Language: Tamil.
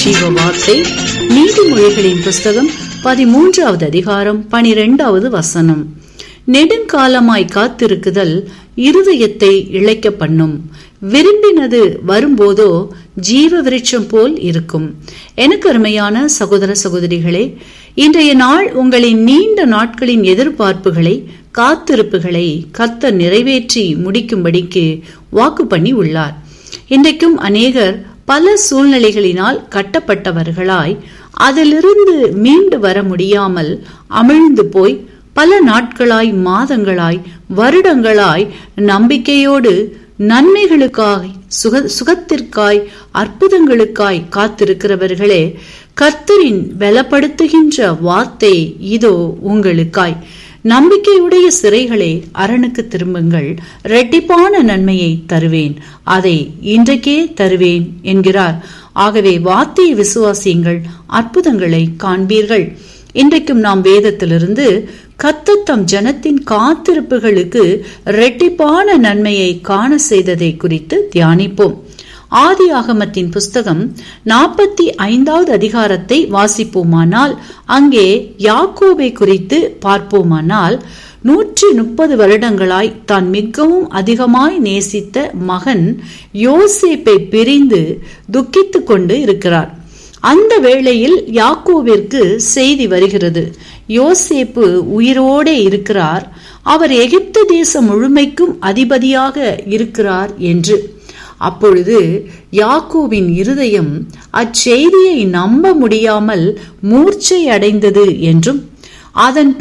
ஜீவ வார்த்தை நீதிமொழிகளின் புஸ்தகம் பதிமூன்றாவது அதிகாரம் பனிரெண்டாவது வசனம் நெடுங்காலமாய் காத்திருக்குதல் இருதயத்தை இழைக்க பண்ணும் விரும்பினது வரும்போதோ ஜீவ விருட்சம் போல் இருக்கும் எனக்கு அருமையான சகோதர சகோதரிகளே இன்றைய நாள் உங்களின் நீண்ட நாட்களின் எதிர்பார்ப்புகளை காத்திருப்புகளை கத்த நிறைவேற்றி முடிக்கும்படிக்கு வாக்கு பண்ணி உள்ளார் இன்றைக்கும் அநேகர் பல சூழ்நிலைகளினால் கட்டப்பட்டவர்களாய் அதிலிருந்து மீண்டு வர முடியாமல் அமிழ்ந்து போய் பல நாட்களாய் மாதங்களாய் வருடங்களாய் நம்பிக்கையோடு நன்மைகளுக்காய் சுக சுகத்திற்காய் அற்புதங்களுக்காய் காத்திருக்கிறவர்களே கர்த்தரின் பலப்படுத்துகின்ற வார்த்தை இதோ உங்களுக்காய் நம்பிக்கையுடைய சிறைகளே அரணுக்கு திரும்புங்கள் இரட்டிப்பான நன்மையை தருவேன் அதை இன்றைக்கே தருவேன் என்கிறார் ஆகவே வார்த்தையை விசுவாசியுங்கள் அற்புதங்களை காண்பீர்கள் இன்றைக்கும் நாம் வேதத்திலிருந்து கத்தத்தம் ஜனத்தின் காத்திருப்புகளுக்கு இரட்டிப்பான நன்மையை காண செய்ததை குறித்து தியானிப்போம் ஆதி ஆகமத்தின் புஸ்தகம் நாற்பத்தி ஐந்தாவது அதிகாரத்தை வாசிப்போமானால் அங்கே யாக்கோபை குறித்து பார்ப்போமானால் நூற்றி முப்பது வருடங்களாய் தான் மிகவும் அதிகமாய் நேசித்த மகன் யோசேப்பை பிரிந்து துக்கித்துக் கொண்டு இருக்கிறார் அந்த வேளையில் யாக்கோவிற்கு செய்தி வருகிறது யோசேப்பு உயிரோடே இருக்கிறார் அவர் எகிப்து தேசம் முழுமைக்கும் அதிபதியாக இருக்கிறார் என்று அப்பொழுது யாக்கோவின் இருதயம் அச்செய்தியை நம்ப முடியாமல் மூர்ச்சை அடைந்தது என்றும் அதன்